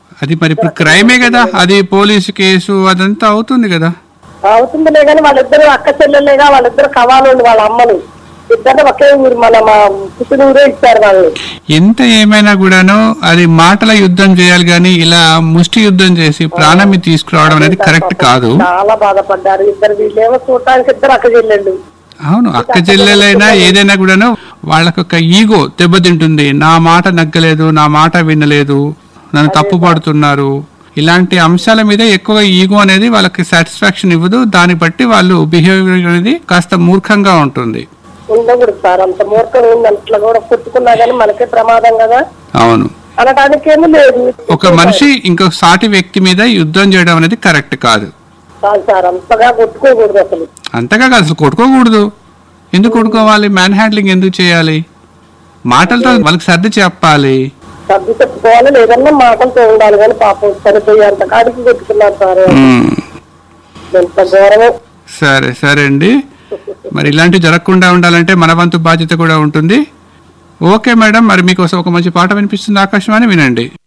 అది మరి ఇప్పుడు క్రైమే కదా అది పోలీసు కేసు అదంతా అవుతుంది కదా అవుతుందిలే కానీ వాళ్ళిద్దరు అక్క చెల్లెలేగా వాళ్ళిద్దరు కవాలండి వాళ్ళ అమ్మలు ఇద్దరు ఒకే ఊరు మన మా పుట్టిన ఊరే ఇచ్చారు వాళ్ళు ఎంత ఏమైనా కూడాను అది మాటల యుద్ధం చేయాలి కానీ ఇలా ముష్టి యుద్ధం చేసి ప్రాణం తీసుకురావడం అనేది కరెక్ట్ కాదు చాలా బాధపడ్డారు ఇద్దరు వీళ్ళేమో చూడటానికి ఇద్దరు అక్క చెల్లెళ్ళు అవును అక్క చెల్లెలైనా ఏదైనా కూడాను వాళ్ళకు ఒక ఈగో దెబ్బతింటుంది నా మాట నగ్గలేదు నా మాట వినలేదు నన్ను తప్పు పడుతున్నారు ఇలాంటి అంశాల మీద ఎక్కువగా ఈగో అనేది వాళ్ళకి సాటిస్ఫాక్షన్ ఇవ్వదు దాన్ని బట్టి వాళ్ళు బిహేవియర్ అనేది కాస్త మూర్ఖంగా ఉంటుంది ఉండకూడదు సార్ అంత మూర్ఖం ఉంది అట్లా కూడా కొట్టుకున్నా కానీ మనకే ప్రమాదం కదా అవును అనడానికి ఏమీ లేదు ఒక మనిషి ఇంకొక సాటి వ్యక్తి మీద యుద్ధం చేయడం అనేది కరెక్ట్ కాదు కాదు సార్ అంతగా కొట్టుకోకూడదు అసలు అంతగా కాదు అసలు కొట్టుకోకూడదు ఎందుకు కొట్టుకోవాలి మ్యాన్ హ్యాండ్లింగ్ ఎందుకు చేయాలి మాటలతో వాళ్ళకి సర్ది చెప్పాలి సర్ది చెప్పుకోవాలి లేదన్నా మాటలతో ఉండాలి కానీ పాపం సరిపోయేంత కాడికి కొట్టుకున్నారు సార్ మ్మ్. ఎంత ఘోరమే సరే సరే అండి మరి ఇలాంటివి జరగకుండా ఉండాలంటే మన వంతు బాధ్యత కూడా ఉంటుంది ఓకే మేడం మరి మీకోసం ఒక మంచి పాట వినిపిస్తుంది ఆకాశవాణి వినండి